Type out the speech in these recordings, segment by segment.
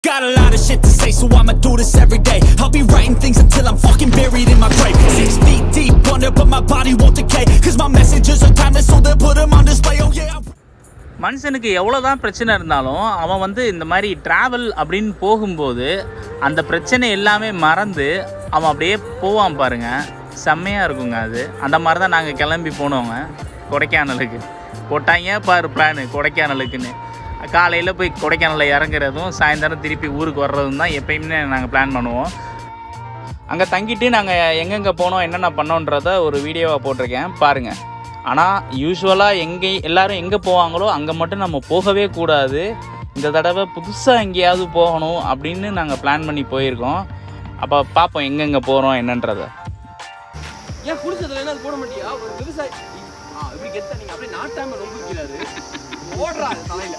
Got a lot of shit to say, so I'ma do this every day. I'll be writing things until I'm fucking buried in my grave. Six feet deep under, but my body won't decay. Cause my messages are timeless, so they'll put them on display. Oh yeah. I- மனுஷனுக்கு எவ்வளோதான் பிரச்சனை இருந்தாலும் அவன் வந்து இந்த மாதிரி travel அப்படின்னு போகும்போது அந்த பிரச்சனை எல்லாமே மறந்து அவன் அப்படியே போவான் பாருங்க செம்மையாக இருக்குங்க அது அந்த மாதிரி தான் நாங்கள் கிளம்பி போனோங்க கொடைக்கானலுக்கு போட்டாங்க பாரு பிளானு கொடைக்கானலுக்குன்னு காலையில் போய் கொடைக்கானலில் இறங்குறதும் சாயந்தரம் திருப்பி ஊருக்கு வர்றதும் தான் எப்பயுமே நாங்கள் பிளான் பண்ணுவோம் அங்கே தங்கிட்டு நாங்கள் எங்கெங்கே போனோம் என்னென்ன பண்ணோன்றத ஒரு வீடியோவாக போட்டிருக்கேன் பாருங்கள் ஆனால் யூஸ்வலாக எங்கே எல்லாரும் எங்கே போவாங்களோ அங்கே மட்டும் நம்ம போகவே கூடாது இந்த தடவை புதுசாக எங்கேயாவது போகணும் அப்படின்னு நாங்கள் பிளான் பண்ணி போயிருக்கோம் அப்போ பார்ப்போம் எங்கெங்கே போகிறோம் என்னன்றதை ஏன் குடிச்சதுல என்ன அது போட மாட்டியா ஒரு விவசாயி ஆ இப்படி கெத்த நீங்க அப்படியே நாட்டாம ரொம்ப வைக்கிறாரு ஓடுறா அது தலையில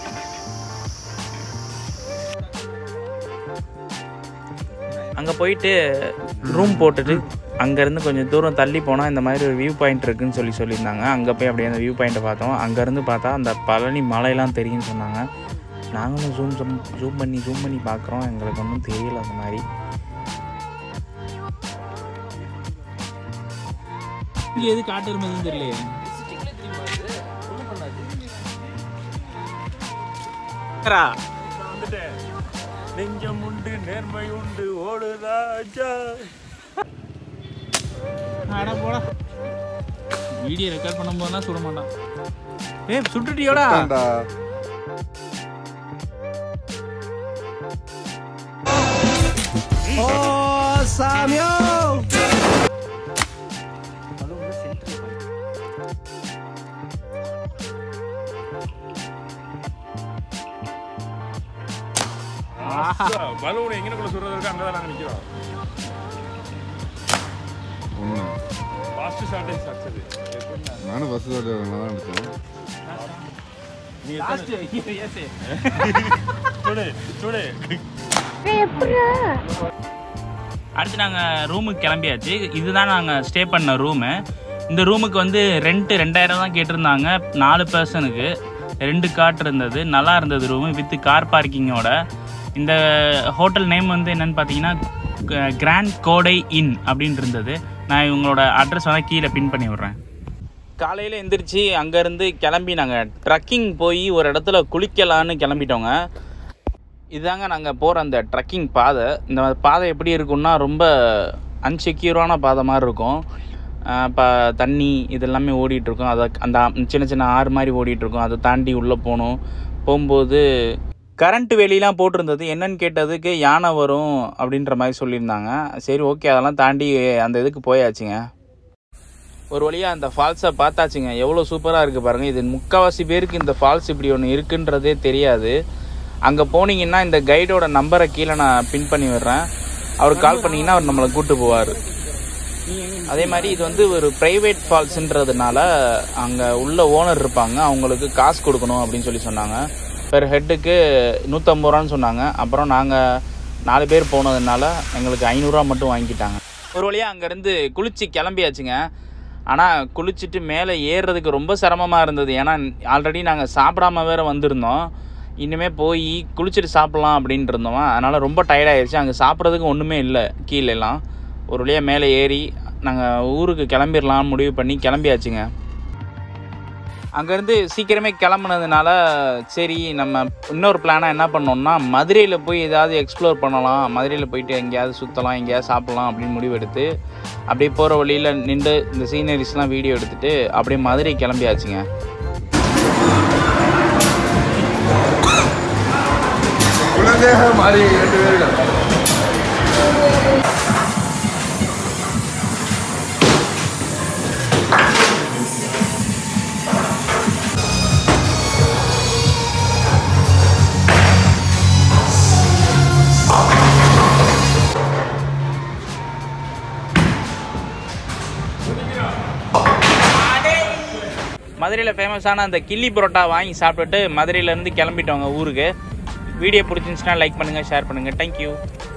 அங்கே போயிட்டு ரூம் போட்டுட்டு அங்கேருந்து கொஞ்சம் தூரம் தள்ளி போனால் இந்த மாதிரி ஒரு வியூ பாயிண்ட் இருக்குன்னு சொல்லி சொல்லியிருந்தாங்க அங்கே போய் அப்படியே அந்த வியூ பாயிண்ட்டை பார்த்தோம் அங்கேருந்து பார்த்தா அந்த பழனி மலையெல்லாம் தெரியும்னு சொன்னாங்க நாங்களும் ஜூம் ஜூம் ஜூம் பண்ணி ஜூம் பண்ணி பார்க்குறோம் எங்களுக்கு ஒன்றும் தெரியல அந்த மாதிரி இங்கே எது காட்டு இருந்ததுன்னு தெரியலையே டிஸ்ட்ரிக்ட்ல தெரியுமா இது ஒண்ணும் பண்ணாது நெஞ்சம் உண்டு நேர்மை உண்டு ஓடுராஜா அட போடா வீடியோ ரெக்கார்ட் பண்ணும்போதுலாம் சுட மாட்டான் ஏ சுட்டுட்டியோடா பலூன் எங்கனக்குள்ள சொல்றதுக்கு அங்கதான் நாங்க நிக்கிறோம் ஒன்று ஃபாஸ்ட் ஷார்டேஜ் அடிச்சது நானும் பஸ் நல்லா தான் அடித்தேன் சுடு சுடு அடுத்து நாங்கள் ரூமுக்கு கிளம்பியாச்சு இதுதான் நாங்கள் ஸ்டே பண்ண ரூமு இந்த ரூமுக்கு வந்து ரெண்ட்டு ரெண்டாயிரம் தான் கேட்டிருந்தாங்க நாலு பர்சனுக்கு ரெண்டு காட் இருந்தது நல்லா இருந்தது ரூமு வித் கார் பார்க்கிங்கோட இந்த ஹோட்டல் நேம் வந்து என்னன்னு பார்த்தீங்கன்னா கிராண்ட் கோடை இன் அப்படின்னு இருந்தது நான் இவங்களோட அட்ரஸ் வந்து கீழே பின் பண்ணி விட்றேன் காலையில் எந்திரிச்சு அங்கேருந்து கிளம்பி நாங்கள் ட்ரக்கிங் போய் ஒரு இடத்துல குளிக்கலான்னு கிளம்பிட்டோங்க இதாங்க நாங்கள் போகிற அந்த ட்ரக்கிங் பாதை இந்த பாதை எப்படி இருக்கும்னா ரொம்ப அன்செக்யூரான பாதை மாதிரி இருக்கும் இப்போ தண்ணி இதெல்லாமே ஓடிட்டுருக்கும் அதை அந்த சின்ன சின்ன ஆறு மாதிரி ஓடிட்டுருக்கும் அதை தாண்டி உள்ளே போகணும் போகும்போது கரண்ட் வெளியெலாம் போட்டிருந்தது என்னன்னு கேட்டதுக்கு யானை வரும் அப்படின்ற மாதிரி சொல்லியிருந்தாங்க சரி ஓகே அதெல்லாம் தாண்டி அந்த இதுக்கு போயாச்சுங்க ஒரு வழியாக அந்த ஃபால்ஸை பார்த்தாச்சுங்க எவ்வளோ சூப்பராக இருக்குது பாருங்கள் இது முக்கால்வாசி பேருக்கு இந்த ஃபால்ஸ் இப்படி ஒன்று இருக்குன்றதே தெரியாது அங்கே போனீங்கன்னா இந்த கைடோட நம்பரை கீழே நான் பின் பண்ணி விடுறேன் அவர் கால் பண்ணீங்கன்னா அவர் நம்மளை கூட்டு போவார் அதே மாதிரி இது வந்து ஒரு ப்ரைவேட் ஃபால்ஸ்ன்றதுனால அங்கே உள்ள ஓனர் இருப்பாங்க அவங்களுக்கு காசு கொடுக்கணும் அப்படின்னு சொல்லி சொன்னாங்க பெர் ஹெட்டுக்கு நூற்றம்பது ரூபான்னு சொன்னாங்க அப்புறம் நாங்கள் நாலு பேர் போனதுனால எங்களுக்கு ஐநூறுரூவா மட்டும் வாங்கிட்டாங்க ஒரு வழியாக அங்கேருந்து குளிச்சு கிளம்பியாச்சுங்க ஆனால் குளிச்சுட்டு மேலே ஏறுறதுக்கு ரொம்ப சிரமமாக இருந்தது ஏன்னா ஆல்ரெடி நாங்கள் சாப்பிடாம வேற வந்திருந்தோம் இனிமே போய் குளிச்சுட்டு சாப்பிட்லாம் அப்படின்ட்டு இருந்தோம் அதனால் ரொம்ப டயர்டாயிருச்சு அங்கே சாப்பிட்றதுக்கு ஒன்றுமே இல்லை கீழெல்லாம் ஒரு வழியாக மேலே ஏறி நாங்கள் ஊருக்கு கிளம்பிடலாம் முடிவு பண்ணி கிளம்பியாச்சுங்க அங்கேருந்து சீக்கிரமே கிளம்புனதுனால சரி நம்ம இன்னொரு பிளானாக என்ன பண்ணோம்னா மதுரையில் போய் ஏதாவது எக்ஸ்ப்ளோர் பண்ணலாம் மதுரையில் போயிட்டு எங்கேயாவது சுற்றலாம் எங்கேயாவது சாப்பிட்லாம் அப்படின்னு முடிவு எடுத்து அப்படியே போகிற வழியில் நின்று இந்த சீனரிஸ்லாம் வீடியோ எடுத்துகிட்டு அப்படியே மதுரை கிளம்பியாச்சுங்க குழந்தையாக மாறி இரண்டு பேர்கள் மதுரையில் ஃபேமஸான அந்த கிள்ளி பரோட்டா வாங்கி சாப்பிட்டுட்டு மதுரையிலேருந்து கிளம்பிட்டோங்க ஊருக்கு வீடியோ பிடிச்சிருந்துச்சுன்னா லைக் பண்ணுங்கள் ஷேர் பண்ணுங்கள் தேங்க்யூ